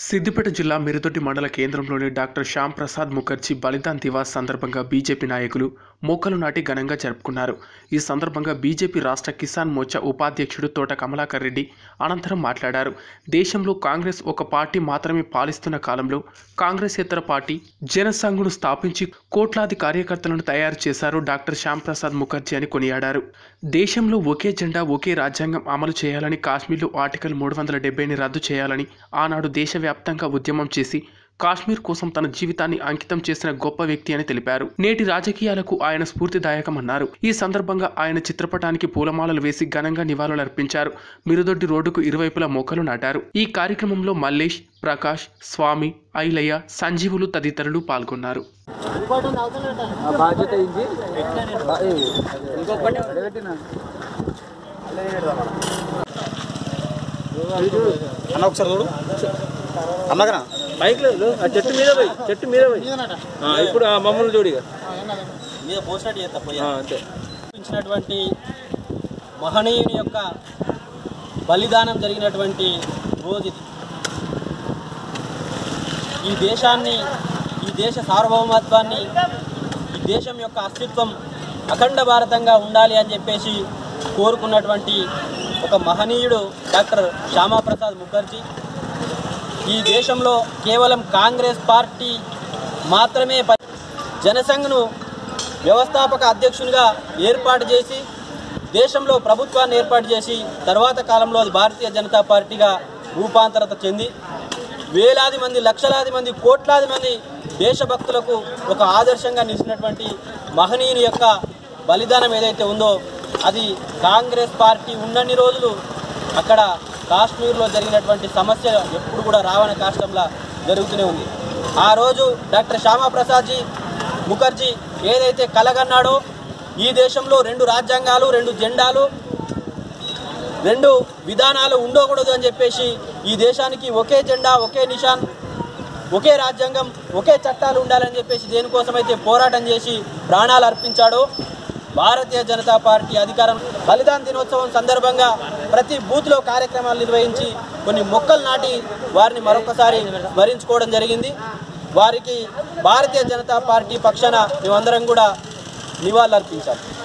సిద్దిపేట జిల్లా మిరుదొడ్డి మండల కేంద్రంలోని డాక్టర్ శ్యామ్ ప్రసాద్ ముఖర్జీ బలిదాన్ దివాస్ సందర్భంగా బీజేపీ నాయకులు మొక్కలు నాటి ఘనంగా జరుపుకున్నారు ఈ సందర్భంగా బీజేపీ రాష్ట్ర కిసాన్ మోర్చా ఉపాధ్యక్షుడు తోట కమలాకర్ రెడ్డి అనంతరం మాట్లాడారు దేశంలో కాంగ్రెస్ ఒక పార్టీ మాత్రమే పాలిస్తున్న కాలంలో కాంగ్రెసేతర పార్టీ జనసంఘ్ను స్థాపించి కోట్లాది కార్యకర్తలను తయారు చేశారు డాక్టర్ శ్యామ్ ప్రసాద్ ముఖర్జీ అని కొనియాడారు దేశంలో ఒకే జెండా ఒకే రాజ్యాంగం అమలు చేయాలని కాశ్మీర్లో ఆర్టికల్ మూడు వందల డెబ్బైని రద్దు చేయాలని ఆనాడు దేశవ్యాప్తంగా ఉద్యమం చేసి కాశ్మీర్ కోసం తన జీవితాన్ని అంకితం చేసిన గొప్ప వ్యక్తి అని తెలిపారు నేటి రాజకీయాలకు ఆయన స్ఫూర్తిదాయకమన్నారు ఈ సందర్భంగా ఆయన చిత్రపటానికి పూలమాలలు వేసి ఘనంగా నివాళులర్పించారు మిరుదొడ్డి రోడ్డుకు ఇరువైపులా మొక్కలు నాటారు ఈ కార్యక్రమంలో మల్లేష్ ప్రకాష్ స్వామి ఐలయ్య సంజీవులు తదితరులు పాల్గొన్నారు ఆ బాధ్యత ఇది బా- ఏ, ఇంకొకటి పెట్టినా. అన్న ఒకసారి చూడు అన్నగనా బైక్ లేదు ఆ చెట్టు మీద పోయి చెట్టు మీద పోయి ఆ, ఇప్పుడు ఆ మమ్మల్ని చూడిగా మీద పోసినట్టు చేస్తా పోయి అంతే ఇచ్చినటువంటి మహనీయుని యొక్క బలిదానం జరిగినటువంటి రోజు ఇది ఈ దేశాన్ని ఈ దేశ సార్వభౌమత్వాన్ని ఈ దేశం యొక్క అస్తిత్వం అఖండ భారతంగా ఉండాలి అని చెప్పేసి కోరుకున్నటువంటి ఒక మహనీయుడు డాక్టర్ శ్యామాప్రసాద్ ముఖర్జీ ఈ దేశంలో కేవలం కాంగ్రెస్ పార్టీ మాత్రమే ప- జనసంఘ్ను వ్యవస్థాపక అధ్యక్షునిగా ఏర్పాటు చేసి దేశంలో ప్రభుత్వాన్ని ఏర్పాటు చేసి తర్వాత కాలంలో అది భారతీయ జనతా పార్టీగా రూపాంతరత చెంది వేలాది మంది లక్షలాది మంది కోట్లాది మంది దేశభక్తులకు ఒక ఆదర్శంగా నిలిచినటువంటి మహనీయుని యొక్క బలిదానం ఏదైతే ఉందో అది కాంగ్రెస్ పార్టీ ఉన్నన్ని రోజులు అక్కడ కాశ్మీర్లో జరిగినటువంటి సమస్య ఎప్పుడు కూడా రావణ కాష్టంలా జరుగుతూనే ఉంది ఆ రోజు డాక్టర్ శ్యామాప్రసాద్జీ ముఖర్జీ ఏదైతే కలగన్నాడో ఈ దేశంలో రెండు రాజ్యాంగాలు రెండు జెండాలు రెండు విధానాలు ఉండకూడదు అని చెప్పేసి ఈ దేశానికి ఒకే జెండా ఒకే నిషాన్ ఒకే రాజ్యాంగం ఒకే చట్టాలు ఉండాలని చెప్పేసి దేనికోసమైతే పోరాటం చేసి ప్రాణాలు అర్పించాడో భారతీయ జనతా పార్టీ అధికారం బలిదాన్ దినోత్సవం సందర్భంగా ప్రతి బూత్లో కార్యక్రమాలు నిర్వహించి కొన్ని మొక్కలు నాటి వారిని మరొకసారి స్మరించుకోవడం జరిగింది వారికి భారతీయ జనతా పార్టీ పక్షాన మేమందరం కూడా నివాళులర్పించాలి